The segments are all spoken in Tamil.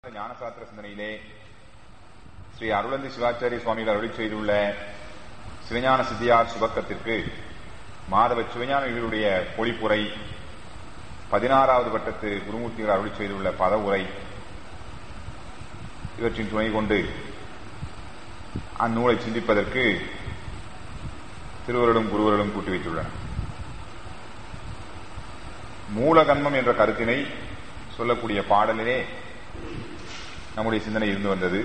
ஞானசாஸ்திர சிந்தனையிலே ஸ்ரீ அருளந்தி சிவாச்சாரிய சுவாமிகள் அருளி செய்துள்ள சிவஞான சித்தியார் சுபக்கத்திற்கு மாதவ சிவஞானிகளுடைய பொழிப்புரை பதினாறாவது வட்டத்து குருமூர்த்திகள் அருளி செய்துள்ள பதவுரை இவற்றின் துணை கொண்டு அந்நூலை சிந்திப்பதற்கு திருவருடும் குருவருடும் கூட்டி வைத்துள்ளனர் மூலகன்மம் என்ற கருத்தினை சொல்லக்கூடிய பாடலிலே நம்முடைய சிந்தனை இருந்து வந்தது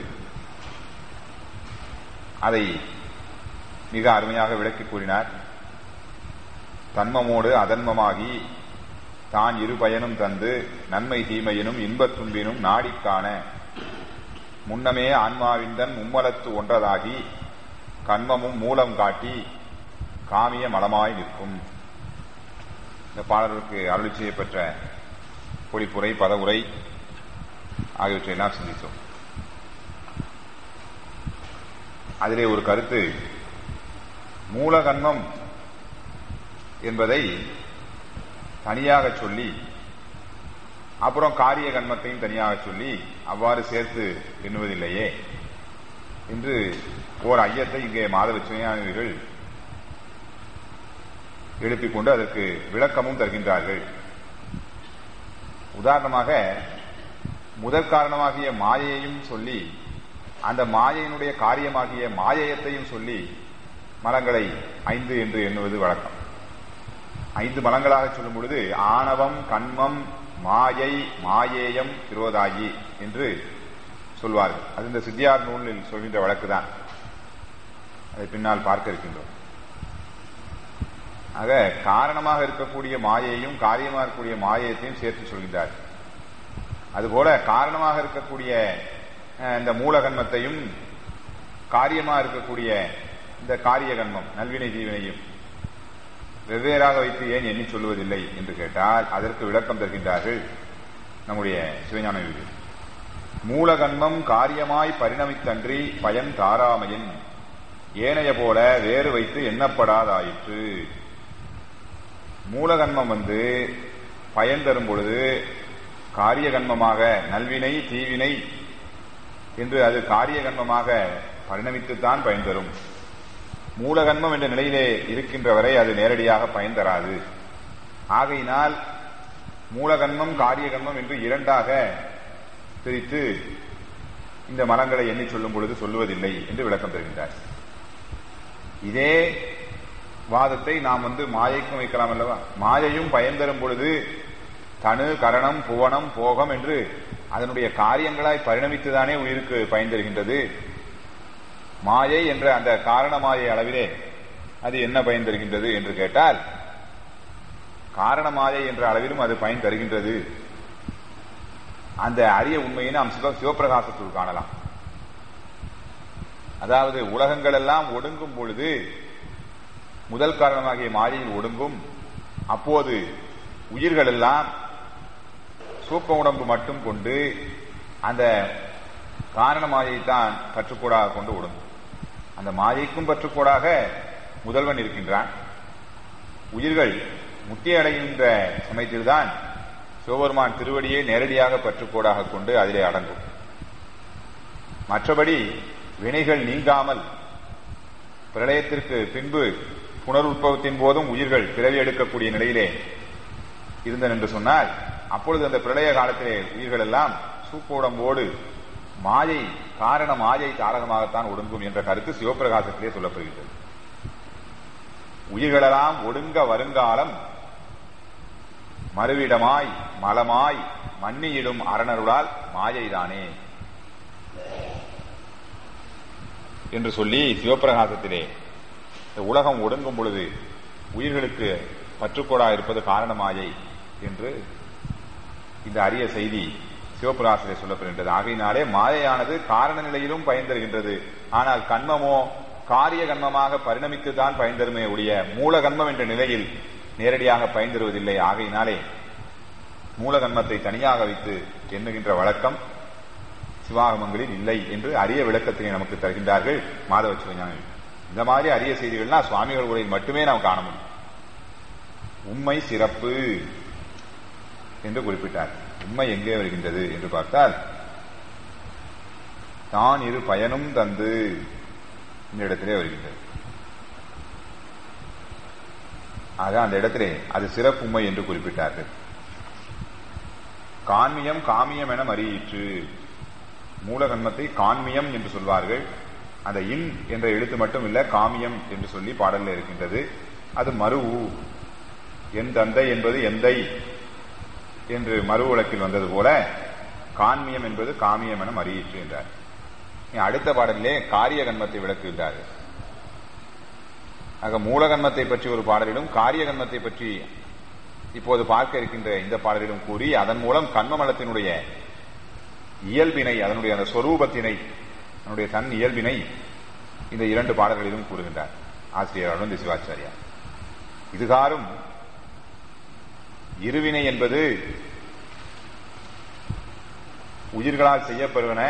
அதை மிக அருமையாக விளக்கி கூறினார் தன்மமோடு அதன்மமாகி தான் இரு பயனும் தந்து நன்மை தீமையினும் இன்பத் துன்பினும் நாடிக்காண முன்னமே ஆன்மாவிந்தன் மும்மலத்து ஒன்றதாகி கண்மமும் மூலம் காட்டி காமிய மலமாய் நிற்கும் இந்த பாடலுக்கு அருளி செய்யப்பெற்ற பொழிப்புரை பதவுரை ஆகியவற்றை எல்லாம் சிந்தித்தோம் அதிலே ஒரு கருத்து மூலகன்மம் என்பதை தனியாக சொல்லி அப்புறம் காரிய கன்மத்தையும் தனியாக சொல்லி அவ்வாறு சேர்த்து எண்ணுவதில்லையே என்று ஓர் ஐயத்தை இங்கே மாதவ சிவஞானிகள் எழுப்பிக் கொண்டு அதற்கு விளக்கமும் தருகின்றார்கள் உதாரணமாக முதற் காரணமாகிய மாயையையும் சொல்லி அந்த மாயையினுடைய காரியமாகிய மாயையத்தையும் சொல்லி மலங்களை ஐந்து என்று எண்ணுவது வழக்கம் ஐந்து மலங்களாக சொல்லும் பொழுது ஆணவம் கண்மம் மாயை மாயேயம் திரோதாயி என்று சொல்வார்கள் அது இந்த சித்தியார் நூலில் சொல்கின்ற வழக்குதான் அதை பின்னால் பார்க்க இருக்கின்றோம் ஆக காரணமாக இருக்கக்கூடிய மாயையும் காரியமாக இருக்கக்கூடிய மாயத்தையும் சேர்த்து சொல்கின்றார் அதுபோல காரணமாக இருக்கக்கூடிய இந்த மூலகன்மத்தையும் காரியமாக இருக்கக்கூடிய இந்த காரிய கன்மம் நல்வினை தீவினையும் வெவ்வேறாக வைத்து ஏன் எண்ணி சொல்லுவதில்லை என்று கேட்டால் அதற்கு விளக்கம் தருகின்றார்கள் நம்முடைய சிவஞான விதி மூலகன்மம் காரியமாய் பரிணமித்தன்றி பயன் தாராமையின் ஏனைய போல வேறு வைத்து எண்ணப்படாதாயிற்று மூலகன்மம் வந்து பயன் தரும் பொழுது காரிய கன்மமாக நல்வினை தீவினை என்று அது காரிய கன்மமாக பரிணமித்துத்தான் பயன் தரும் மூலகன்மம் என்ற நிலையிலே இருக்கின்றவரை அது நேரடியாக பயன் தராது ஆகையினால் மூலகன்மம் காரிய கன்மம் என்று இரண்டாக பிரித்து இந்த மரங்களை எண்ணி சொல்லும் பொழுது சொல்லுவதில்லை என்று விளக்கம் தருகின்றார் இதே வாதத்தை நாம் வந்து மாயைக்கும் வைக்கலாம் அல்லவா மாயையும் பயன் தரும் பொழுது தனு கரணம் புவனம் போகம் என்று அதனுடைய காரியங்களாய் பரிணமித்துதானே உயிருக்கு பயன் தருகின்றது மாயை என்ற அந்த காரணமாயை அளவிலே அது என்ன பயன் தருகின்றது என்று கேட்டால் காரணமாயை என்ற அளவிலும் அது பயன் தருகின்றது அந்த அரிய உண்மையை நாம் சிவ சிவபிரகாசத்தில் காணலாம் அதாவது உலகங்கள் எல்லாம் ஒடுங்கும் பொழுது முதல் காரணமாகிய மாயையில் ஒடுங்கும் அப்போது உயிர்கள் எல்லாம் சூப்ப உடம்பு மட்டும் கொண்டு அந்த காரண மாயைத்தான் பற்றுக்கோடாக கொண்டு ஒடுங்கும் அந்த மாயைக்கும் பற்றுக்கோடாக முதல்வன் இருக்கின்றான் உயிர்கள் முத்தி அடைகின்ற சமயத்தில்தான் சிவபெருமான் திருவடியை நேரடியாக பற்றுக்கோடாக கொண்டு அதிலே அடங்கும் மற்றபடி வினைகள் நீங்காமல் பிரளயத்திற்கு பின்பு புனருற்பவத்தின் போதும் உயிர்கள் பிறவி எடுக்கக்கூடிய நிலையிலே இருந்தன என்று சொன்னால் அப்பொழுது அந்த பிரளய காலத்திலே உயிர்கள் எல்லாம் சூப்போடம்போடு மாயை காரண மாயை தாரகமாகத்தான் ஒடுங்கும் என்ற கருத்து சிவபிரகாசத்திலே சொல்லப்படுகிறது உயிர்களெல்லாம் ஒடுங்க வருங்காலம் மறுவிடமாய் மலமாய் மன்னியிடும் அரணருளால் மாயைதானே என்று சொல்லி சிவபிரகாசத்திலே இந்த உலகம் ஒடுங்கும் பொழுது உயிர்களுக்கு பற்றுக்கோடா இருப்பது காரணமாயை என்று இந்த அரிய செய்தி சிவபிரகாசிலே சொல்லப்படுகின்றது ஆகையினாலே மாயையானது காரண நிலையிலும் பயன் தருகின்றது ஆனால் கண்மமோ காரிய கண்மமாக பரிணமித்துதான் பயன் தருமே உடைய மூல கண்மம் என்ற நிலையில் நேரடியாக பயன் தருவதில்லை ஆகையினாலே மூலகன்மத்தை தனியாக வைத்து எண்ணுகின்ற வழக்கம் சிவாகமங்களில் இல்லை என்று அரிய விளக்கத்தினை நமக்கு தருகின்றார்கள் மாதவ சிவஞானி இந்த மாதிரி அரிய செய்திகள்லாம் சுவாமிகள் உரையில் மட்டுமே நாம் காண முடியும் உண்மை சிறப்பு என்று குறிப்பிட்டார் உண்மை எங்கே வருகின்றது என்று பார்த்தால் தான் இரு பயனும் தந்து இந்த இடத்திலே வருகின்றது ஆக அந்த இடத்திலே அது சிறப்புமை என்று குறிப்பிட்டார்கள் காண்மியம் காமியம் என மறியிற்று மூலகன்மத்தை காண்மியம் என்று சொல்வார்கள் அந்த இன் என்ற எழுத்து மட்டும் இல்ல காமியம் என்று சொல்லி பாடல்ல இருக்கின்றது அது மருவு என் தந்தை என்பது எந்தை என்று மறு வழக்கில் வந்தது போல காண்மியம் என்பது காமியம் என மறியிற்று என்றார் அடுத்த பாடலிலே காரிய கன்மத்தை விளக்குகின்றார்கள் ஆக மூலகன்மத்தை பற்றி ஒரு பாடலிலும் காரிய கன்மத்தை பற்றி இப்போது பார்க்க இருக்கின்ற இந்த பாடலிலும் கூறி அதன் மூலம் கண்மமலத்தினுடைய இயல்பினை அதனுடைய அந்த சொரூபத்தினை அதனுடைய தன் இயல்பினை இந்த இரண்டு பாடல்களிலும் கூறுகின்றார் ஆசிரியர் அருண் சிவாச்சாரியா இதுகாரும் இருவினை என்பது உயிர்களால் செய்யப்படுவன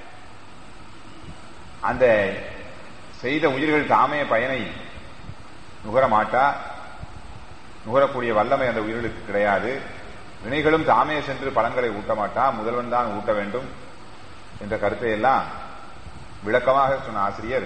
அந்த செய்த உயிர்கள் தாமே பயனை நுகர மாட்டா நுகரக்கூடிய வல்லமை அந்த உயிர்களுக்கு கிடையாது வினைகளும் தாமே சென்று பலன்களை ஊட்ட மாட்டா முதல்வன் தான் ஊட்ட வேண்டும் என்ற கருத்தை எல்லாம் விளக்கமாக சொன்ன ஆசிரியர்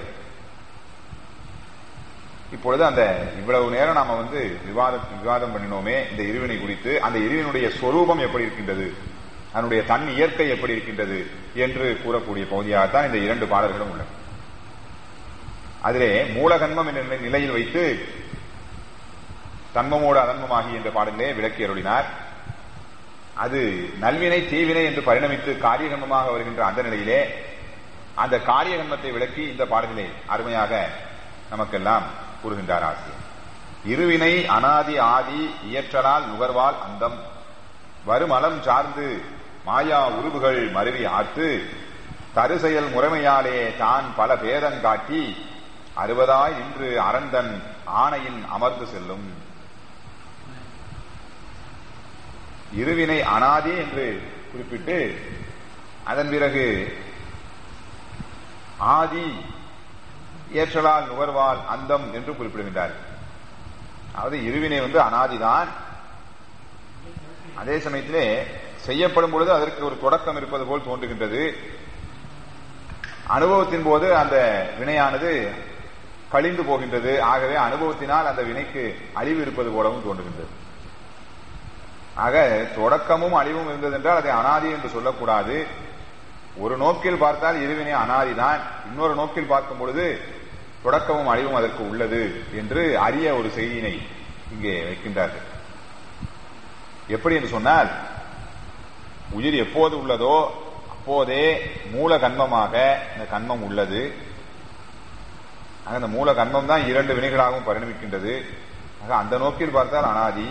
இப்பொழுது அந்த இவ்வளவு நேரம் நாம வந்து விவாதம் விவாதம் பண்ணினோமே இந்த இருவினை குறித்து அந்த இருவினுடைய சொரூபம் எப்படி இருக்கின்றது அதனுடைய தன் இயற்கை எப்படி இருக்கின்றது என்று கூறக்கூடிய பகுதியாகத்தான் இந்த இரண்டு பாடல்களும் உள்ளன அதிலே மூலகன்மம் என்ற நிலையில் வைத்து தன்மமோடு அதன்மமாகி என்ற பாடலே விளக்கி அருளினார் அது நல்வினை தீவினை என்று பரிணமித்து காரியகன்மமாக வருகின்ற அந்த நிலையிலே அந்த காரியகன்மத்தை விளக்கி இந்த பாடலிலே அருமையாக நமக்கெல்லாம் கூறுகின்றார் ஆசிரியர் இருவினை அனாதி ஆதி இயற்றலால் நுகர்வால் அந்தம் வருமலம் சார்ந்து மாயா உருவுகள் மருவி ஆர்த்து தருசெயல் முறைமையாலே தான் பல பேதம் காட்டி அறுபதாய் நின்று அரந்தன் ஆணையின் அமர்ந்து செல்லும் இருவினை அனாதி என்று குறிப்பிட்டு அதன் பிறகு ஆதி ஏற்றலால் நுகர்வால் அந்தம் என்று குறிப்பிடுகின்றார் அதாவது இருவினை வந்து அனாதிதான் அதே சமயத்திலே செய்யப்படும் பொழுது அதற்கு ஒரு தொடக்கம் இருப்பது போல் தோன்றுகின்றது அனுபவத்தின் போது அந்த வினையானது கழிந்து போகின்றது ஆகவே அனுபவத்தினால் அந்த வினைக்கு அழிவு இருப்பது போலவும் தோன்றுகின்றது ஆக தொடக்கமும் அழிவும் இருந்தது என்றால் அதை அனாதி என்று சொல்லக்கூடாது ஒரு நோக்கில் பார்த்தால் இருவினை அனாதிதான் இன்னொரு நோக்கில் பார்க்கும் பொழுது தொடக்கமும் அழிவும் அதற்கு உள்ளது என்று அரிய ஒரு செய்தியினை இங்கே வைக்கின்றார்கள் எப்படி என்று சொன்னால் உயிர் எப்போது உள்ளதோ அப்போதே மூல கண்மமாக இந்த கண்மம் உள்ளது அந்த மூல கண்மம் தான் இரண்டு வினைகளாகவும் பரிணமிக்கின்றது ஆக அந்த நோக்கில் பார்த்தால் அனாதி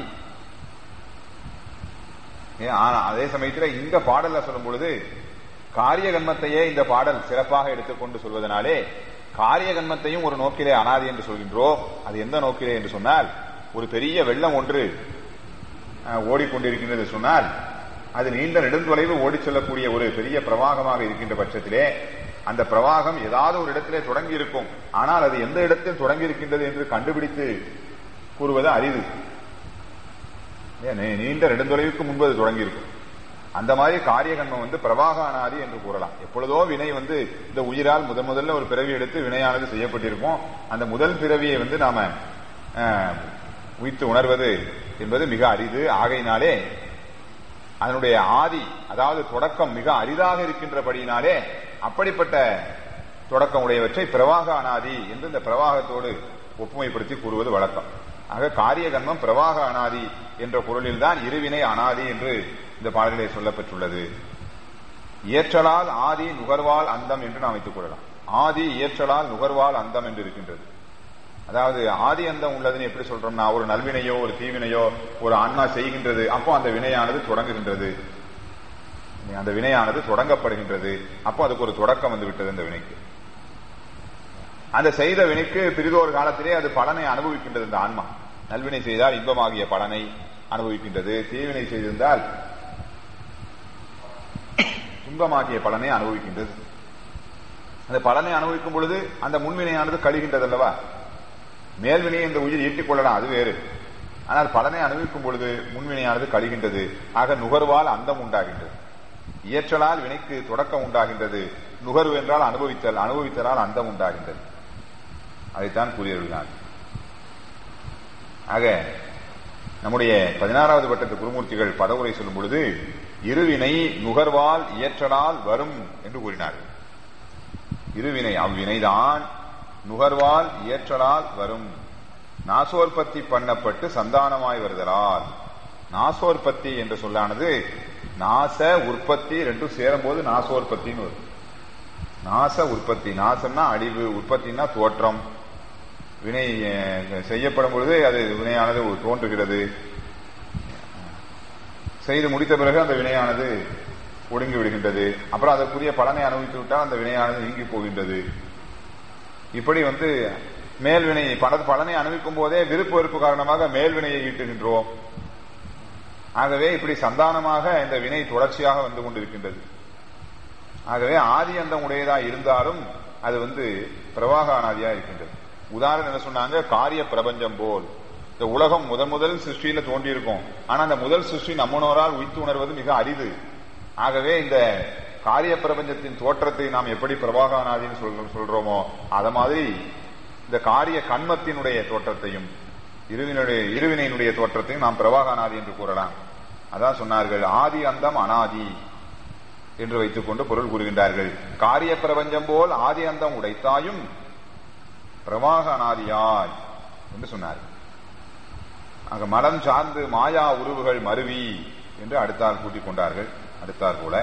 அதே சமயத்தில் இந்த பாடல்ல சொல்லும் பொழுது காரிய கண்மத்தையே இந்த பாடல் சிறப்பாக எடுத்துக்கொண்டு சொல்வதனாலே காரிய கண்மத்தையும் ஒரு நோக்கிலே அனாதி என்று சொல்கின்றோம் அது எந்த நோக்கிலே என்று சொன்னால் ஒரு பெரிய வெள்ளம் ஒன்று ஓடிக்கொண்டிருக்கின்றது சொன்னால் அது நீண்ட நெடுந்தொலைவு ஓடிச் செல்லக்கூடிய ஒரு பெரிய பிரவாகமாக இருக்கின்ற பட்சத்திலே அந்த பிரவாகம் ஏதாவது ஒரு இடத்திலே தொடங்கி இருக்கும் ஆனால் அது எந்த இடத்தில் தொடங்கி இருக்கின்றது என்று கண்டுபிடித்து கூறுவது அரிது நீண்ட நெடுந்தொலைவுக்கு முன்பு அது தொடங்கி இருக்கும் அந்த மாதிரி காரியகன்மம் வந்து பிரவாக அனாதி என்று கூறலாம் எப்பொழுதோ வினை வந்து இந்த உயிரால் முதன் முதல்ல ஒரு பிறவி எடுத்து வினையானது செய்யப்பட்டிருக்கும் அந்த முதல் பிறவியை வந்து நாம உயித்து உணர்வது என்பது மிக அரிது ஆகையினாலே அதனுடைய ஆதி அதாவது தொடக்கம் மிக அரிதாக இருக்கின்றபடியினாலே அப்படிப்பட்ட தொடக்கம் உடையவற்றை பிரவாக அனாதி என்று இந்த பிரவாகத்தோடு ஒப்புமைப்படுத்தி கூறுவது வழக்கம் ஆக காரிய கர்மம் பிரவாக அனாதி என்ற பொருளில் தான் இருவினை அனாதி என்று இந்த பாடலிலே சொல்லப்பட்டுள்ளது இயற்றலால் ஆதி நுகர்வால் அந்தம் என்று நாம் வைத்துக் கொள்ளலாம் ஆதி இயற்றலால் நுகர்வால் அந்தம் என்று இருக்கின்றது அதாவது ஆதி அந்தம் உள்ளதுன்னு எப்படி சொல்றோம்னா ஒரு நல்வினையோ ஒரு தீவினையோ ஒரு ஆன்மா செய்கின்றது அப்போ அந்த வினையானது தொடங்குகின்றது அந்த வினையானது தொடங்கப்படுகின்றது அப்போ அதுக்கு ஒரு தொடக்கம் வந்து விட்டது அந்த வினைக்கு அந்த செய்த வினைக்கு பிரிதொரு காலத்திலே அது பலனை அனுபவிக்கின்றது இந்த ஆன்மா நல்வினை செய்தால் இன்பமாகிய பலனை அனுபவிக்கின்றது தீவினை செய்திருந்தால் துன்பமாகிய பலனை அனுபவிக்கின்றது அந்த பலனை அனுபவிக்கும் பொழுது அந்த முன்வினையானது கழிகின்றது அல்லவா மேல்வினையை இந்த உயிர் ஈட்டிக் கொள்ளலாம் அது வேறு ஆனால் பலனை அனுபவிக்கும் பொழுது முன்வினையானது கழிகின்றது ஆக நுகர்வால் அந்தம் உண்டாகின்றது இயற்றலால் வினைக்கு தொடக்கம் உண்டாகின்றது நுகர்வு என்றால் அனுபவித்தல் அனுபவித்தலால் அந்தம் உண்டாகின்றது அதைத்தான் கூறியருளினார் ஆக நம்முடைய பதினாறாவது பட்டத்து குருமூர்த்திகள் பதவுரை சொல்லும் பொழுது இருவினை நுகர்வால் இயற்றலால் வரும் என்று கூறினார்கள் இருவினை அவ்வினைதான் நுகர்வால் இயற்றலால் வரும் நாசோற்பத்தி பண்ணப்பட்டு சந்தானமாய் வருதலால் நாசோற்பத்தி என்ற சொல்லானது நாச உற்பத்தி ரெண்டும் சேரும்போது நாசோற்பத்தின்னு வரும் நாச உற்பத்தி நாசம்னா அழிவு உற்பத்தினா தோற்றம் வினை அஹ், செய்யப்படும் பொழுது அது வினையானது தோன்றுகிறது செய்து முடித்த பிறகு அந்த வினையானது ஒடுங்கி விடுகின்றது அப்புறம் அதற்குரிய பலனை அனுபவித்து விட்டால் அந்த வினையானது நீங்கி போகின்றது இப்படி வந்து மேல்வினை பல பலனை அனுபவிக்கும் போதே விருப்பு வெறுப்பு காரணமாக மேல்வினையை ஈட்டுகின்றோம் ஆகவே இப்படி சந்தானமாக இந்த வினை தொடர்ச்சியாக வந்து கொண்டிருக்கின்றது ஆகவே ஆதி அந்தம் உடையதா இருந்தாலும் அது வந்து பிரவாக அனாதியா இருக்கின்றது உதாரணம் என்ன சொன்னாங்க காரிய பிரபஞ்சம் போல் இந்த உலகம் முதன் முதல் சிருஷ்டியில தோன்றியிருக்கும் ஆனா அந்த முதல் சிருஷ்டி நம்மனோரால் உய்த்து உணர்வது மிக அரிது ஆகவே இந்த காரிய பிரபஞ்சத்தின் தோற்றத்தை நாம் எப்படி பிரவாக அனாதின்னு சொல்றோம் சொல்றோமோ அத மாதிரி இந்த காரிய கண்மத்தினுடைய தோற்றத்தையும் இருவினுடைய இருவினையினுடைய தோற்றத்தையும் நாம் பிரவாக அனாதி என்று கூறலாம் அதான் சொன்னார்கள் ஆதி அந்தம் அனாதி என்று வைத்துக் கொண்டு பொருள் கூறுகின்றார்கள் காரிய பிரபஞ்சம் போல் ஆதி அந்தம் உடைத்தாயும் பிரவாக அனாதியாய் என்று சொன்னார்கள் அங்க மலம் சார்ந்து மாயா உருவுகள் மருவி என்று அடுத்தால் கூட்டிக் கொண்டார்கள் அடுத்தார் போல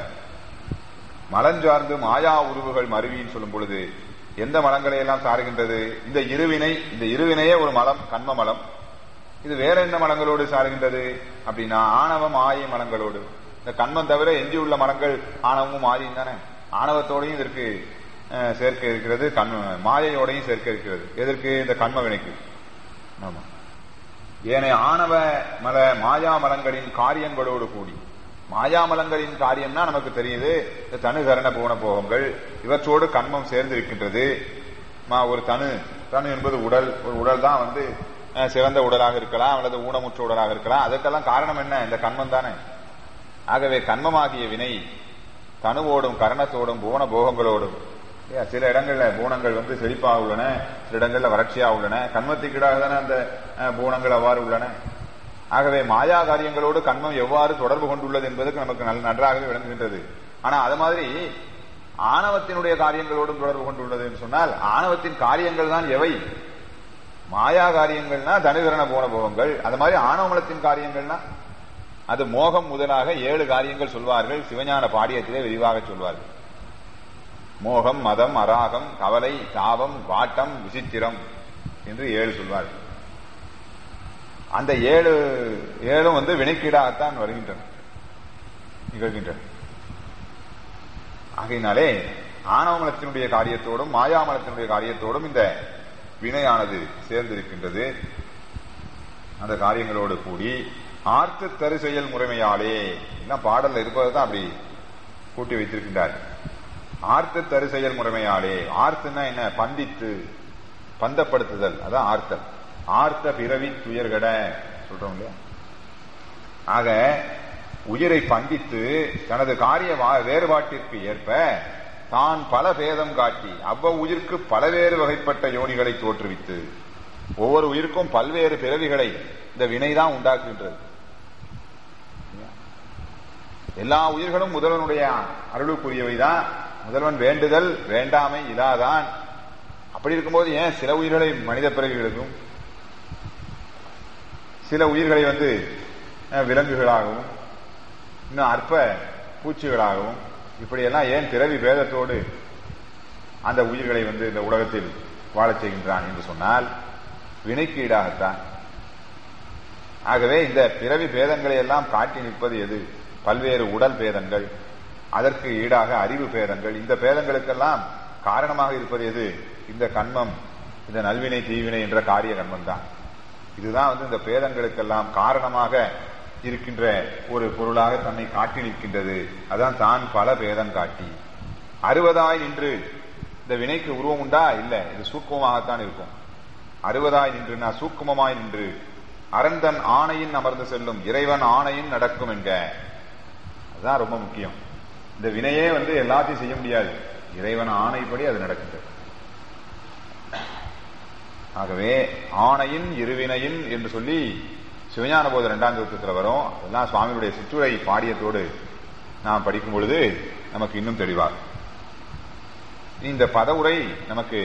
மலஞ்சார்ந்து மாயா உருவுகள் மருவின்னு சொல்லும் பொழுது எந்த மலங்களை எல்லாம் சாருகின்றது இந்த இருவினை இந்த இருவினையே ஒரு மலம் கண்ம மலம் இது வேற எந்த மலங்களோடு சாருகின்றது அப்படின்னா ஆணவ மாயை மலங்களோடு இந்த கண்மம் தவிர எஞ்சியுள்ள மலங்கள் ஆணவமும் மாயும் தானே ஆணவத்தோடையும் இதற்கு அஹ், சேர்க்க இருக்கிறது கண்ம மாயையோடையும் சேர்க்க இருக்கிறது எதற்கு இந்த கண்ம வினைக்கு ஆமா ஏனைய ஆணவ மல மாயா மலங்களின் காரியங்களோடு கூடி மாயாமலங்களின் காரியம்னா நமக்கு தெரியுது இந்த தனு கரண போன போகங்கள் இவற்றோடு கண்மம் சேர்ந்து இருக்கின்றது மா- ஒரு தனு தனு என்பது உடல் ஒரு உடல் தான் வந்து அஹ், சிறந்த உடலாக இருக்கலாம் அல்லது ஊனமுற்ற உடலாக இருக்கலாம் அதற்கெல்லாம் காரணம் என்ன இந்த கண்மம் தானே ஆகவே கண்மமாகிய வினை தனுவோடும் கரணத்தோடும் போன போகங்களோடும் இல்லையா? சில இடங்கள்ல பூனங்கள் வந்து செழிப்பாக உள்ளன சில இடங்கள்ல வறட்சியாக உள்ளன கண்மத்துக்கீடாக தானே அந்த அஹ், பூனங்கள் அவ்வாறு உள்ளன ஆகவே மாயா காரியங்களோடு கண்மம் எவ்வாறு தொடர்பு கொண்டுள்ளது என்பதற்கு நமக்கு நல்ல நன்றாகவே விளங்குகின்றது ஆனா அது மாதிரி ஆணவத்தினுடைய காரியங்களோடும் தொடர்பு கொண்டுள்ளது என்று சொன்னால் ஆணவத்தின் காரியங்கள் தான் எவை மாயா காரியங்கள்னா தனுகரண போன போகங்கள் அது மாதிரி ஆணவமலத்தின் காரியங்கள்னா அது மோகம் முதலாக ஏழு காரியங்கள் சொல்வார்கள் சிவஞான பாடியத்திலே விரிவாக சொல்வார்கள் மோகம் மதம் அராகம் கவலை தாபம் வாட்டம் விசித்திரம் என்று ஏழு சொல்வார்கள் அந்த ஏழு ஏழும் வந்து வினைக்கீடாகத்தான் வருகின்றன நிகழ்கின்றன ஆகையினாலே ஆணவமலத்தினுடைய காரியத்தோடும் மாயாமலத்தினுடைய காரியத்தோடும் இந்த வினையானது சேர்ந்திருக்கின்றது அந்த காரியங்களோடு கூடி ஆர்த்து தரு செயல் முறைமையாலே எல்லாம் பாடல்ல இருப்பதுதான் அப்படி கூட்டி வைத்திருக்கின்றார் ஆர்த்து தரு செயல் முறைமையாலே ஆர்த்துன்னா என்ன பந்தித்து பந்தப்படுத்துதல் அதான் ஆர்த்தல் ஆர்த்த பிறவி துயர்கட சொல்றோம் இல்லையா ஆக உயிரை பந்தித்து தனது காரிய வா- வேறுபாட்டிற்கு ஏற்ப தான் பல பேதம் காட்டி அவ்வ உயிர்க்கு பலவேறு வகைப்பட்ட யோனிகளை தோற்றுவித்து ஒவ்வொரு உயிருக்கும் பல்வேறு பிறவிகளை இந்த வினைதான் உண்டாக்குகின்றது எல்லா உயிர்களும் முதல்வனுடைய அருளுக்குரியவைதான் முதல்வன் வேண்டுதல் வேண்டாமை இலாதான் அப்படி இருக்கும்போது ஏன் சில உயிர்களை மனித பிறவிகளுக்கும் சில உயிர்களை வந்து அஹ், விலங்குகளாகவும் இன்னும் அற்ப பூச்சிகளாகவும் இப்படியெல்லாம் ஏன் பிறவி பேதத்தோடு அந்த உயிர்களை வந்து இந்த உலகத்தில் வாழச் செய்கின்றான் என்று சொன்னால் வினைக்கு ஈடாகத்தான் ஆகவே இந்த பிறவி பேதங்களை எல்லாம் காட்டி நிற்பது எது பல்வேறு உடல் பேதங்கள் அதற்கு ஈடாக அறிவு பேதங்கள் இந்த பேதங்களுக்கெல்லாம் காரணமாக இருப்பது எது இந்த கண்மம் இந்த நல்வினை தீவினை என்ற காரிய கண்மம் தான் இதுதான் வந்து இந்த பேதங்களுக்கெல்லாம் காரணமாக இருக்கின்ற ஒரு பொருளாக தன்னை காட்டி நிற்கின்றது அதான் தான் பல பேதம் காட்டி அறுபதாய் நின்று இந்த வினைக்கு உருவம் உண்டா இல்ல இது சூக்குமமாகத்தான் இருக்கும் அறுபதாய் நின்று நான் சூக்குமமாய் நின்று அரந்தன் ஆணையின் அமர்ந்து செல்லும் இறைவன் ஆணையின் நடக்கும் என்க அதுதான் ரொம்ப முக்கியம் இந்த வினையே வந்து எல்லாத்தையும் செய்ய முடியாது இறைவன் ஆணைப்படி அது நடக்கின்றது ஆகவே ஆணையின் இருவினையின் என்று சொல்லி சிவஞான போது இரண்டாம் தூக்கத்தில் வரும் அதெல்லாம் சுவாமியுடைய சிற்றுரை பாடியத்தோடு நாம் படிக்கும் பொழுது நமக்கு இன்னும் தெளிவார் இந்த பதவுரை நமக்கு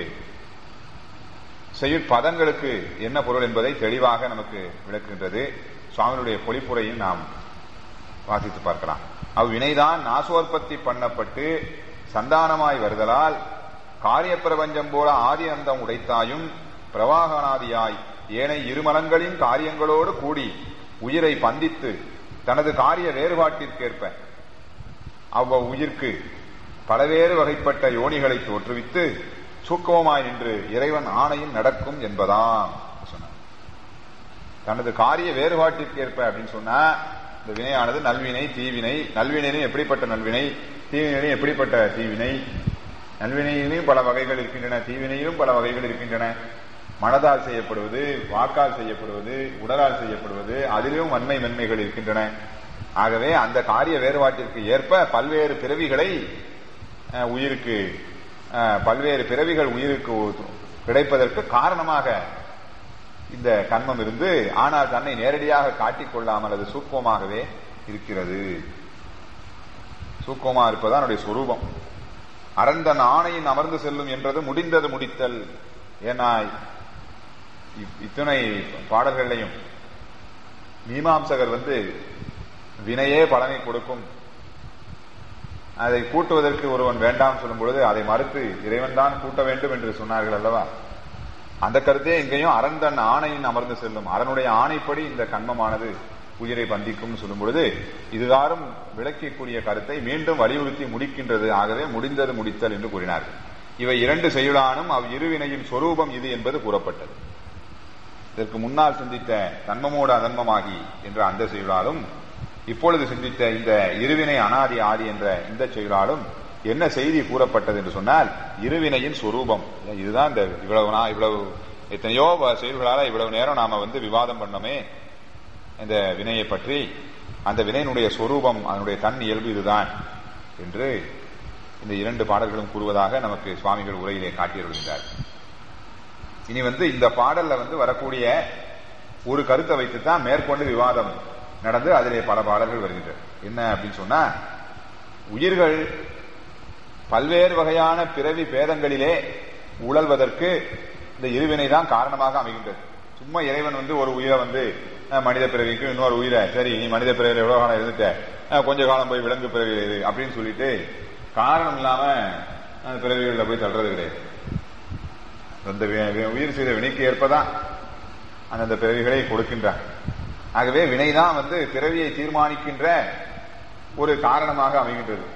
செயற் பதங்களுக்கு என்ன பொருள் என்பதை தெளிவாக நமக்கு விளக்குகின்றது சுவாமியுடைய பொழிப்புரையும் நாம் வாசித்து பார்க்கலாம் அவ்வினைதான் நாசோற்பத்தி பண்ணப்பட்டு சந்தானமாய் வருதலால் காரிய பிரபஞ்சம் போல ஆதி அந்தம் உடைத்தாயும் பிரவாகனாதியாய் ஏனை இருமலங்களின் காரியங்களோடு கூடி உயிரை பந்தித்து தனது காரிய வேறுபாட்டிற்கேற்ப அவ்வ உயிர்க்கு பலவேறு வகைப்பட்ட யோனிகளை தோற்றுவித்து சூக்கமாய் நின்று இறைவன் ஆணையும் நடக்கும் என்பதாம் சொன்னார் தனது காரிய வேறுபாட்டிற்கேற்ப அப்படின்னு சொன்னா இந்த வினையானது நல்வினை தீவினை நல்வினையிலும் எப்படிப்பட்ட நல்வினை தீவினையிலும் எப்படிப்பட்ட தீவினை நல்வினையிலும் பல வகைகள் இருக்கின்றன தீவினையிலும் பல வகைகள் இருக்கின்றன மனதால் செய்யப்படுவது வாக்கால் செய்யப்படுவது உடலால் செய்யப்படுவது அதிலும் வன்மை மென்மைகள் இருக்கின்றன ஆகவே அந்த காரிய வேறுபாட்டிற்கு ஏற்ப பல்வேறு பிறவிகளை உயிருக்கு பல்வேறு பிறவிகள் உயிருக்கு கிடைப்பதற்கு காரணமாக இந்த கண்மம் இருந்து ஆனால் தன்னை நேரடியாக காட்டிக்கொள்ளாமல் அது சூக்கமாகவே இருக்கிறது சூக்கமா இருப்பது அதனுடைய சொரூபம் அறந்தன் ஆணையின் அமர்ந்து செல்லும் என்றது முடிந்தது முடித்தல் ஏன்னா இத்தனை பாடல்களையும் மீமாம்சகர் வந்து வினையே பலனை கொடுக்கும் அதை கூட்டுவதற்கு ஒருவன் வேண்டாம் சொல்லும் பொழுது அதை மறுத்து இறைவன் தான் கூட்ட வேண்டும் என்று சொன்னார்கள் அல்லவா அந்த கருத்தே இங்கேயும் அரண் தன் ஆணையின் அமர்ந்து செல்லும் அரனுடைய ஆணைப்படி இந்த கண்மமானது உயிரை பந்திக்கும் சொல்லும் பொழுது இதுகாரும் விளக்கக்கூடிய கருத்தை மீண்டும் வலியுறுத்தி முடிக்கின்றது ஆகவே முடிந்தது முடித்தல் என்று கூறினார்கள் இவை இரண்டு செயலானும் அவ் இருவினையின் சொரூபம் இது என்பது கூறப்பட்டது இதற்கு முன்னால் சிந்தித்த தன்மமோடு அதன்மமாகி என்ற அந்த செயலாலும் இப்பொழுது சிந்தித்த இந்த இருவினை அனாதி ஆதி என்ற இந்த செயலாலும் என்ன செய்தி கூறப்பட்டது என்று சொன்னால் இருவினையின் சொரூபம் இதுதான் இந்த இவ்வளவு நா- இவ்வளவு எத்தனையோ வ- செயல்களால இவ்வளவு நேரம் நாம வந்து விவாதம் பண்ணோமே இந்த வினையை பற்றி அந்த வினையினுடைய சொரூபம் அதனுடைய தன் இயல்பு இதுதான் என்று இந்த இரண்டு பாடல்களும் கூறுவதாக நமக்கு சுவாமிகள் உரையிலே காட்டியிருந்தார் இனி வந்து இந்த பாடல்ல வந்து வரக்கூடிய ஒரு கருத்தை வைத்து தான் மேற்கொண்டு விவாதம் நடந்து அதிலே பல பாடல்கள் வருகின்றன என்ன அப்படின்னு சொன்னா உயிர்கள் பல்வேறு வகையான பிறவி பேதங்களிலே உழல்வதற்கு இந்த இருவினை தான் காரணமாக அமைகின்றது சும்மா இறைவன் வந்து ஒரு உயிரை வந்து அஹ், மனித பிறவிக்கு இன்னொரு உயிரை சரி நீ மனித பிறவியில் எவ்வளவு காலம் இருந்துட்ட அஹ், கொஞ்ச காலம் போய் விலங்கு பிறவியில் இரு அப்படின்னு சொல்லிட்டு காரணம் இல்லாம அந்த பிறவிகளில் போய் தள்ளுறது கிடையாது அந்த வி- வி- உயிர் செய்த வினைக்கு ஏற்பதான் அந்தந்த பிறவிகளை கொடுக்கின்றார் ஆகவே வினைதான் வந்து பிறவியை தீர்மானிக்கின்ற ஒரு காரணமாக அமைகின்றது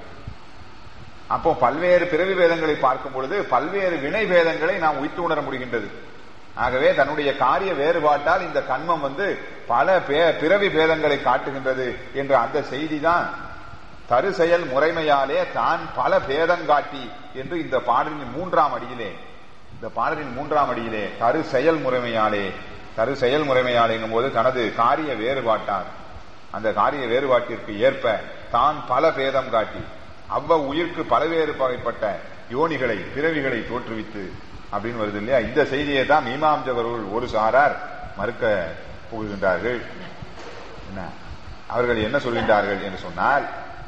அப்போ பல்வேறு பிறவி வேதங்களை பார்க்கும் பொழுது பல்வேறு வினை வேதங்களை நாம் உய்த்து உணர முடிகின்றது ஆகவே தன்னுடைய காரிய வேறுபாட்டால் இந்த கண்மம் வந்து பல பே- பிறவி பேதங்களை காட்டுகின்றது என்ற அந்த செய்தி தான் தரு செயல் முறைமையாலே தான் பல பேதம் காட்டி என்று இந்த பாடலின் மூன்றாம் அடியிலே இந்த பாடலின் மூன்றாம் அடியிலே தரு செயல் முறைமையாலே தரு செயல் முறைமையாலேங்கும் போது தனது காரிய வேறுபாட்டால் அந்த காரிய வேறுபாட்டிற்கு ஏற்ப தான் பல பேதம் காட்டி அவ்வ உயிர்க்கு பலவேறு வகைப்பட்ட யோனிகளை பிறவிகளை தோற்றுவித்து அப்படின்னு வருது இல்லையா இந்த செய்தியை தான் மீமாம்சகர்கள் ஒரு சாரார் மறுக்க புகுகின்றார்கள் என்ன அவர்கள் என்ன சொல்கின்றார்கள் என்று சொன்னால்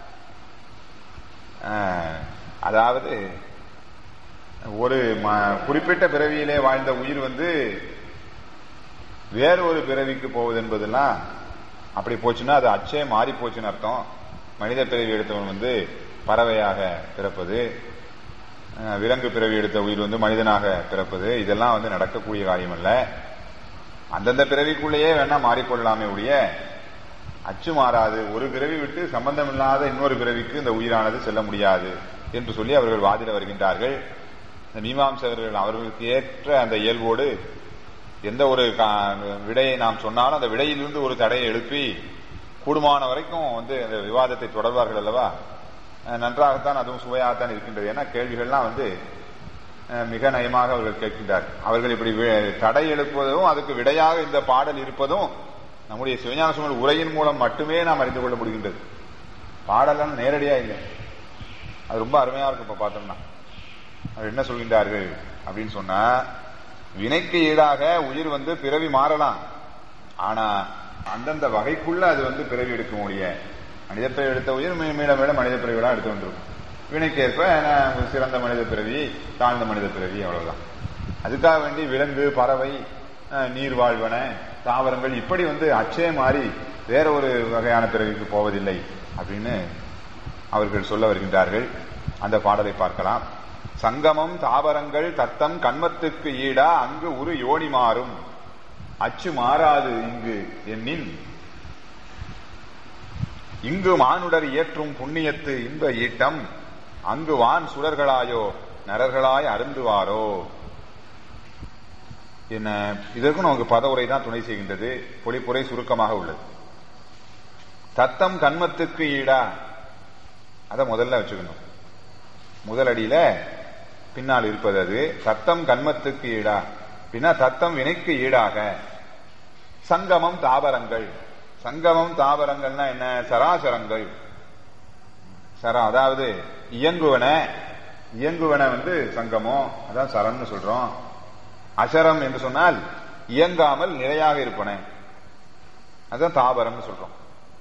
ஆஹ், அதாவது ஒரு ம- குறிப்பிட்ட பிறவியிலே வாழ்ந்த உயிர் வந்து வேற ஒரு பிறவிக்கு போவது என்பதெல்லாம் அப்படி போச்சுன்னா அது அச்சே மாறி போச்சுன்னு அர்த்தம் மனித பிறவி எடுத்தவன் வந்து பறவையாக பிறப்பது அஹ், விலங்கு பிறவி எடுத்த உயிர் வந்து மனிதனாக பிறப்பது இதெல்லாம் வந்து நடக்கக்கூடிய காரியம் அல்ல அந்தந்த பிறவிக்குள்ளேயே வேணா மாறிக்கொள்ளலாமே ஒழிய அச்சு மாறாது ஒரு பிறவி விட்டு சம்பந்தம் இல்லாத இன்னொரு பிறவிக்கு இந்த உயிரானது செல்ல முடியாது என்று சொல்லி அவர்கள் வாதிட வருகின்றார்கள் இந்த மீமாம்சகர்கள் அவர்களுக்கு ஏற்ற அந்த இயல்போடு எந்த ஒரு கா- விடையை நாம் சொன்னாலும் அந்த விடையிலிருந்து ஒரு தடையை எழுப்பி கூடுமான வரைக்கும் வந்து அந்த விவாதத்தை தொடர்வார்கள் அல்லவா அஹ் நன்றாகத்தான் அதுவும் சுவையாகத்தான் இருக்கின்றது ஏன்னா கேள்விகள்லாம் வந்து அஹ் மிக நயமாக அவர்கள் கேட்கின்றார்கள் அவர்கள் இப்படி வி- தடை எழுப்புவதும் அதுக்கு விடையாக இந்த பாடல் இருப்பதும் நம்முடைய சிவஞான சுமல் உரையின் மூலம் மட்டுமே நாம் அறிந்து கொள்ள முடிகின்றது பாடலாம் நேரடியா இல்லை அது ரொம்ப அருமையா இருக்கும் இப்ப பார்த்தோம்னா அது என்ன சொல்கின்றார்கள் அப்படின்னு சொன்னா வினைக்கு ஈடாக உயிர் வந்து பிறவி மாறலாம் ஆனா அந்தந்த வகைக்குள்ள அது வந்து பிறவி எடுக்க முடிய மனித பிறவி எடுத்த உயிர் மீ- மீட மீட மனித பிறவிலாம் எடுத்து கொண்டிருக்கும் வினைக்கேற்ப நான் சிறந்த மனித பிறவி தாழ்ந்த மனித பிறவி அவ்வளவுதான் அதுக்காக வேண்டி விலங்கு பறவை அஹ், நீர் வாழ்வன தாவரங்கள் இப்படி வந்து அச்சே மாறி வேற ஒரு வகையான பிறவிக்கு போவதில்லை அப்படின்னு அவர்கள் சொல்ல வருகின்றார்கள் அந்த பாடலை பார்க்கலாம் சங்கமம் தாவரங்கள் தத்தம் கண்மத்துக்கு ஈடா அங்கு உரு யோனி மாறும் அச்சு மாறாது இங்கு எண்ணின் இங்கு மானுடர் இயற்றும் புண்ணியத்து இன்ப ஈட்டம் அங்கு வான் சுடர்களாயோ நரர்களாய் அருந்துவாரோ என்ன இதற்கும் நமக்கு பதவுரை தான் துணை செய்கின்றது பொழிப்புரை சுருக்கமாக உள்ளது தத்தம் கண்மத்துக்கு ஈடா அத முதல்ல வச்சுக்கணும் முதல் அடியில பின்னால் இருப்பது அது தத்தம் கண்மத்துக்கு ஈடா பின்னா தத்தம் வினைக்கு ஈடாக சங்கமம் தாவரங்கள் சங்கமம் தாவரங்கள்னா என்ன சராசரங்கள் சரா அதாவது இயங்குவன இயங்குவன வந்து சங்கமம் அதான் சரம்னு சொல்றோம் அசரம் என்று சொன்னால் இயங்காமல் நிலையாக இருப்பன அதான் தாவரம்னு சொல்றோம்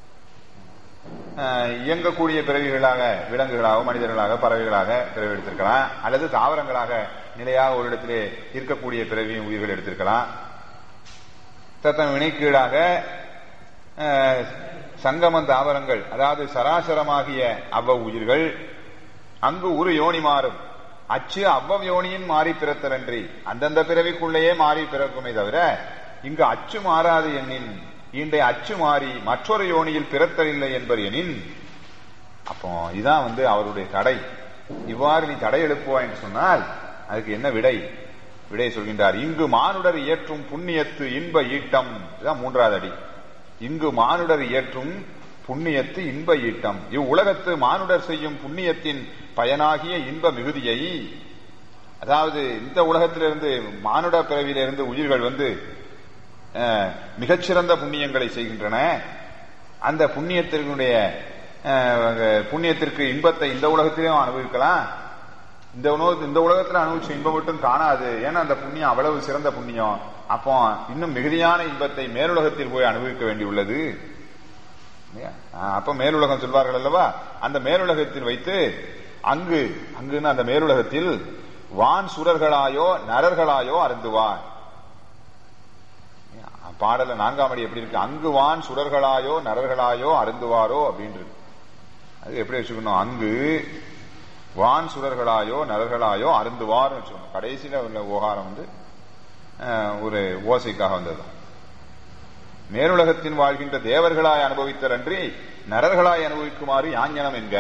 அஹ், இயங்கக்கூடிய பிறவிகளாக விலங்குகளாக மனிதர்களாக பறவைகளாக பிறவி எடுத்திருக்கலாம் அல்லது தாவரங்களாக நிலையாக ஒரு இடத்திலே இருக்கக்கூடிய பிறவி உயிர்கள் எடுத்திருக்கலாம் தத்தம் வினைக்கீடாக அஹ், சங்கமம் தாவரங்கள் அதாவது சராசரமாகிய அவ்வ உயிர்கள் அங்கு ஒரு யோனி மாறும் அச்சு அவ்வவ் யோனியின் மாறி பிறத்தலன்றி அந்தந்த பிறவிக்குள்ளேயே மாறி பிறக்குமே தவிர இங்கு அச்சு மாறாது எண்ணின் இன்றைய அச்சு மாறி மற்றொரு யோனியில் பிறத்தலில்லை என்பர் எனின் அப்போ இதான் வந்து அவருடைய தடை இவ்வாறு நீ தடை எழுப்புவாய் என்று சொன்னால் அதுக்கு என்ன விடை விடை சொல்கின்றார் இங்கு மானுடர் இயற்றும் புண்ணியத்து இன்ப ஈட்டம் இதுதான் மூன்றாவது அடி இங்கு மானுடர் இயற்றும் புண்ணியத்து இன்ப ஈட்டம் இவ்வுலகத்து மானுடர் செய்யும் புண்ணியத்தின் பயனாகிய இன்ப மிகுதியை அதாவது இந்த உலகத்திலிருந்து மானுட பிறவியிலிருந்து உயிர்கள் வந்து அஹ், மிகச்சிறந்த புண்ணியங்களை செய்கின்றன அந்த புண்ணியத்தினுடைய அஹ், புண்ணியத்திற்கு இன்பத்தை இந்த உலகத்திலும் அனுபவிக்கலாம் இந்த உணவு இந்த உலகத்துல அனுபவிச்ச இன்பம் மட்டும் காணாது ஏன்னா அந்த புண்ணியம் அவ்வளவு சிறந்த புண்ணியம் அப்போ இன்னும் மிகுதியான இன்பத்தை மேலுலகத்தில் போய் அனுபவிக்க வேண்டியுள்ளது இல்லையா? ஆஹ், அப்ப மேலுலகம் சொல்வார்கள் அல்லவா அந்த மேலுலகத்தில் வைத்து அங்கு அங்குன்னு அந்த மேலுலகத்தில் வான் சுரர்களாயோ நரர்களாயோ அருந்துவான் பாடல நான்காம் அடி எப்படி இருக்கு அங்கு வான் சுடர்களாயோ நரர்களாயோ அருந்துவாரோ அப்படின்றது அது எப்படி வச்சுக்கணும் அங்கு வான் சுடர்களாயோ நரர்களாயோ அருந்துவார்னு வச்சுக்கணும் கடைசியில உள்ள ஓகாரம் வந்து அஹ், ஒரு ஓசைக்காக வந்தது மேலுலகத்தின் வாழ்கின்ற தேவர்களாய் அனுபவித்தல் அன்றி நரர்களாய் அனுபவிக்குமாறு யாஞனம் என்க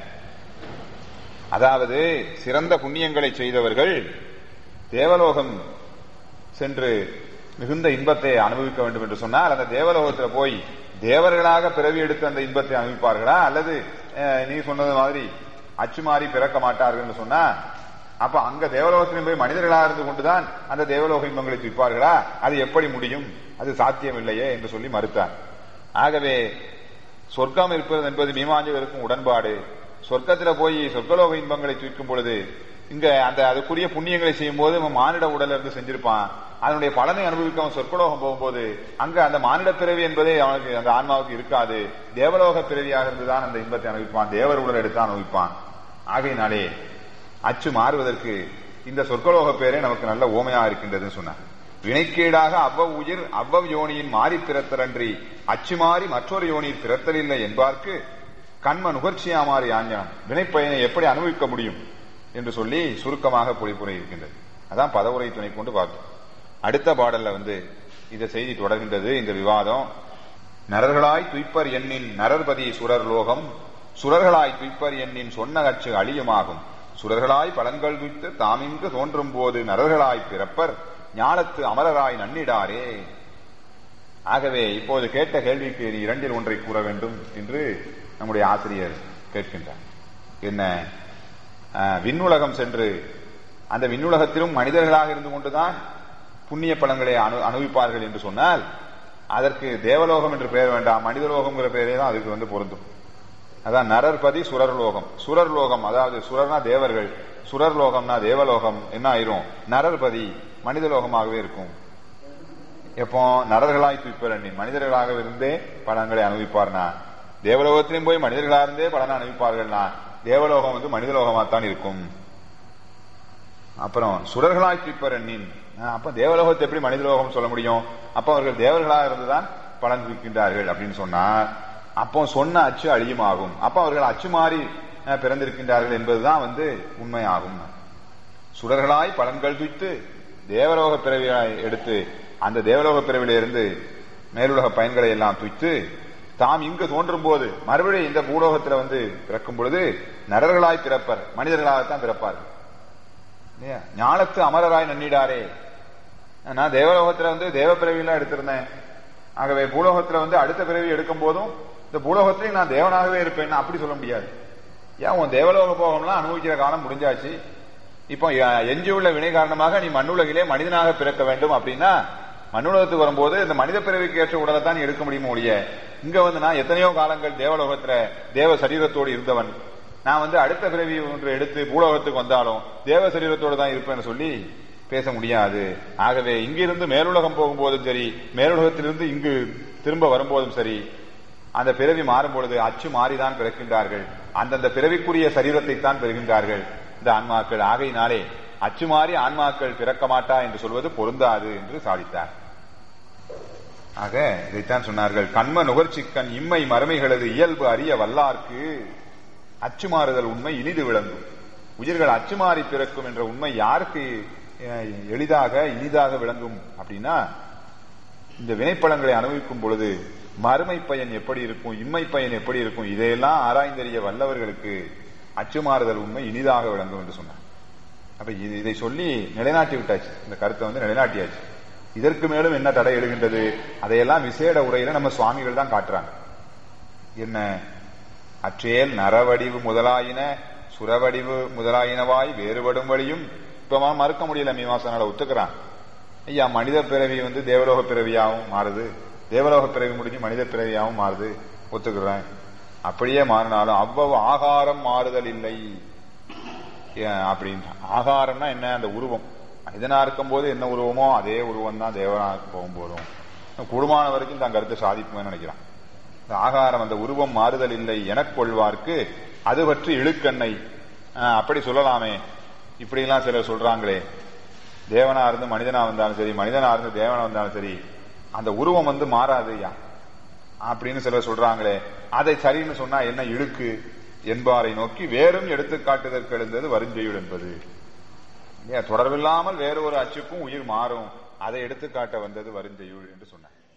அதாவது சிறந்த புண்ணியங்களை செய்தவர்கள் தேவலோகம் சென்று மிகுந்த இன்பத்தை அனுபவிக்க வேண்டும் என்று சொன்னால் அந்த தேவலோகத்தில் போய் தேவர்களாக பிறவி எடுத்து அந்த இன்பத்தை அனுபவிப்பார்களா அல்லது அஹ், நீ சொன்னது மாதிரி அச்சுமாறி பிறக்க மாட்டார்கள் என்று சொன்னா அப்ப அங்க தேவலோகத்திலும் போய் மனிதர்களாக இருந்து கொண்டுதான் அந்த தேவலோக இன்பங்களை துய்ப்பார்களா அது எப்படி முடியும் அது சாத்தியம் இல்லையே என்று சொல்லி மறுத்தார் ஆகவே சொர்க்கம் இருப்பது என்பது மீமாஞ்சகருக்கும் உடன்பாடு சொர்க்கத்துல போய் சொர்க்கலோக இன்பங்களை தூக்கும் பொழுது இங்க அந்த அதுக்குரிய புண்ணியங்களை செய்யும் போது அவன் மானிட உடல்ல இருந்து செஞ்சிருப்பான் அதனுடைய பலனை அனுபவிக்க அவன் சொர்க்கலோகம் போகும்போது அங்க அந்த மானிட பிறவி என்பதே அவனுக்கு அந்த ஆன்மாவுக்கு இருக்காது தேவலோக பிறவியாக இருந்துதான் அந்த இன்பத்தை அனுபவிப்பான் தேவர் உடல் எடுத்து அனுபவிப்பான் ஆகையினாலே அச்சு மாறுவதற்கு இந்த சொர்க்கலோக பேரே நமக்கு நல்ல ஓமையா இருக்கின்றதுன்னு சொன்னார் வினைக்கீடாக அவ்வவ் உயிர் அவ்வவ் யோனியின் மாறி பிறத்தலன்றி அச்சு மாறி மற்றொரு யோனியில் பிறத்தலில்லை என்பார்க்கு கண்ம நுகர்ச்சியா மாறி ஆஞ்ஞானம் வினைப்பயனை எப்படி அனுபவிக்க முடியும் என்று சொல்லி சுருக்கமாக பொழிப்புரை இருக்கின்றது அதான் பதவுரை துணை கொண்டு பார்த்தோம் அடுத்த பாடல்ல வந்து இந்த செய்தி தொடர்கின்றது இந்த விவாதம் நரர்களாய் துய்ப்பர் எண்ணின் நரர்பதி சுரர் லோகம் சுரர்களாய் துய்ப்பர் எண்ணின் சொன்ன அச்சு அழியுமாகும் சுரர்களாய் பலன்கள் துய்த்து தாமிங்கு தோன்றும் போது நரர்களாய் பிறப்பர் ஞானத்து அமரராய் நன்னிடாரே ஆகவே இப்போது கேட்ட கேள்விக்கு நீ இரண்டில் ஒன்றை கூற வேண்டும் என்று நம்முடைய ஆசிரியர் கேட்கின்றார் என்ன ஆஹ், விண்ணுலகம் சென்று அந்த விண்ணுலகத்திலும் மனிதர்களாக இருந்து கொண்டுதான் புண்ணிய பலன்களை அனு அனுபவிப்பார்கள் என்று சொன்னால் அதற்கு தேவலோகம் என்று பெயர் வேண்டாம் மனிதலோகம்ங்கிற பெயரே தான் அதுக்கு வந்து பொருந்தும் அதான் நரர்பதி சுரர்லோகம் சுரர்லோகம் அதாவது சுரர்னா தேவர்கள் சுரர்லோகம்னா தேவலோகம் என்ன ஆயிரும் நரர்பதி மனிதலோகமாகவே இருக்கும் எப்போ நரர்களாய் துய்ப்பரண்டி மனிதர்களாக இருந்தே பலன்களை அனுபவிப்பார்னா தேவலோகத்திலும் போய் மனிதர்களாக இருந்தே பலனை அனுபவிப்பார்கள்னா தேவலோகம் வந்து மனிதலோகமாத்தான் இருக்கும் அப்புறம் சுரர்களாய் துய்ப்பரண்ணின் அப்ப தேவலோகத்தை எப்படி மனிதலோகம் சொல்ல முடியும் அப்ப அவர்கள் தேவர்களாக இருந்துதான் பலன் துய்க்கின்றார்கள் அப்படின்னு சொன்னா அப்போ சொன்ன அச்சு அழியுமாகும் அப்ப அவர்கள் அச்சு மாறி அஹ், பிறந்திருக்கின்றார்கள் என்பதுதான் வந்து உண்மையாகும் சுடர்களாய் பலன்கள் துய்த்து தேவலோக பிறவியாய் எடுத்து அந்த தேவலோக பிறவிலிருந்து மேலுலக பயன்களை எல்லாம் துய்த்து தாம் இங்கு தோன்றும் போது மறுபடியும் இந்த பூலோகத்துல வந்து பிறக்கும் பொழுது நரர்களாய் பிறப்பர் மனிதர்களாகத்தான் பிறப்பார்கள் இல்லையா? ஞானத்து அமரராய் நன்னிடாரே நான் தேவலோகத்துல வந்து தேவ பிறவியெல்லாம் எடுத்திருந்தேன் ஆகவே பூலோகத்துல வந்து அடுத்த பிறவி எடுக்கும் போதும் இந்த பூலோகத்திலையும் நான் தேவனாகவே இருப்பேன் அப்படி சொல்ல முடியாது ஏன் உன் தேவலோக போகம்லாம் அனுபவிக்கிற காலம் முடிஞ்சாச்சு இப்போ எ- எஞ்சியுள்ள வினை காரணமாக நீ மண்ணுலகிலே மனிதனாக பிறக்க வேண்டும் அப்படின்னா மண்ணுலகத்துக்கு வரும்போது இந்த மனித பிறவிக்கு ஏற்ற உடலை தான் நீ எடுக்க முடியுமோ ஒழிய இங்க வந்து நான் எத்தனையோ காலங்கள் தேவலோகத்துல தேவ சரீரத்தோடு இருந்தவன் நான் வந்து அடுத்த பிறவி ஒன்று எடுத்து பூலோகத்துக்கு வந்தாலும் தேவ சரீரத்தோடு தான் இருப்பேன்னு சொல்லி பேச முடியாது ஆகவே இங்கிருந்து மேலுலகம் போகும்போதும் சரி மேலுலகத்திலிருந்து இங்கு திரும்ப வரும்போதும் சரி அந்த பிறவி மாறும் பொழுது அச்சு மாறிதான் பிறக்கின்றார்கள் அந்தந்த பிறவிக்குரிய சரீரத்தை தான் பெறுகின்றார்கள் இந்த ஆன்மாக்கள் ஆகையினாலே அச்சு மாறி ஆன்மாக்கள் பிறக்க மாட்டா என்று சொல்வது பொருந்தாது என்று சாதித்தார் ஆக இதைத்தான் சொன்னார்கள் கண்ம நுகர்ச்சிக்கண் இம்மை மறுமைகளது இயல்பு அறிய வல்லார்க்கு அச்சு மாறுதல் உண்மை இனிது விளங்கும் உயிர்கள் அச்சு மாறி பிறக்கும் என்ற உண்மை யாருக்கு அஹ், எளிதாக இனிதாக விளங்கும் அப்படின்னா இந்த வினைப்பலன்களை அனுபவிக்கும் பொழுது மறுமை பயன் எப்படி இருக்கும் இம்மை பயன் எப்படி இருக்கும் இதையெல்லாம் ஆராய்ந்தறிய வல்லவர்களுக்கு அச்சுமாறுதல் உண்மை இனிதாக விளங்கும் என்று சொன்னார் அப்ப இது- இதை சொல்லி நிலைநாட்டி விட்டாச்சு இந்த கருத்தை வந்து நிலைநாட்டியாச்சு இதற்கு மேலும் என்ன தடை எழுகின்றது அதையெல்லாம் விசேட உரையில நம்ம சுவாமிகள் தான் காட்டுறாங்க என்ன அற்றேல் நரவடிவு முதலாயின சுரவடிவு முதலாயினவாய் வேறுபடும் வழியும் இப்ப மறுக்க முடியல மீமாசனால ஒத்துக்கிறான் ஐயா மனித பிறவி வந்து தேவலோக பிறவியாகவும் மாறுது தேவலோக பிறவி முடிஞ்சு மனித பிறவியாகவும் மாறுது ஒத்துக்கிறேன் அப்படியே மாறினாலும் அவ்வளவு ஆகாரம் மாறுதல் இல்லை ஏன் அப்படின்னு ஆகாரம்னா என்ன அந்த உருவம் மனிதனா இருக்கும் போது என்ன உருவமோ அதே உருவம் தான் தேவனா போகும்போதும் குடும்பமான வரைக்கும் தான் கருத்தை சாதிப்புமே நினைக்கிறான் இந்த ஆகாரம் அந்த உருவம் மாறுதல் இல்லை எனக் கொள்வார்க்கு அது பற்றி இழுக்கண்ணை ஆஹ், அப்படி சொல்லலாமே இப்படிலாம் சிலர் சொல்றாங்களே தேவனா இருந்து மனிதனா வந்தாலும் சரி மனிதனா இருந்து தேவனா வந்தாலும் சரி அந்த உருவம் வந்து மாறாது ஐயா அப்படின்னு சிலர் சொல்றாங்களே அதை சரின்னு சொன்னா என்ன இழுக்கு என்பாரை நோக்கி வேறும் எடுத்துக்காட்டுதற்கு எழுந்தது வருஞ்செயுள் என்பது இல்லையா தொடர்பில்லாமல் வேறு ஒரு அச்சுக்கும் உயிர் மாறும் அதை எடுத்துக்காட்ட வந்தது வருஞ்செயுள் என்று சொன்னார்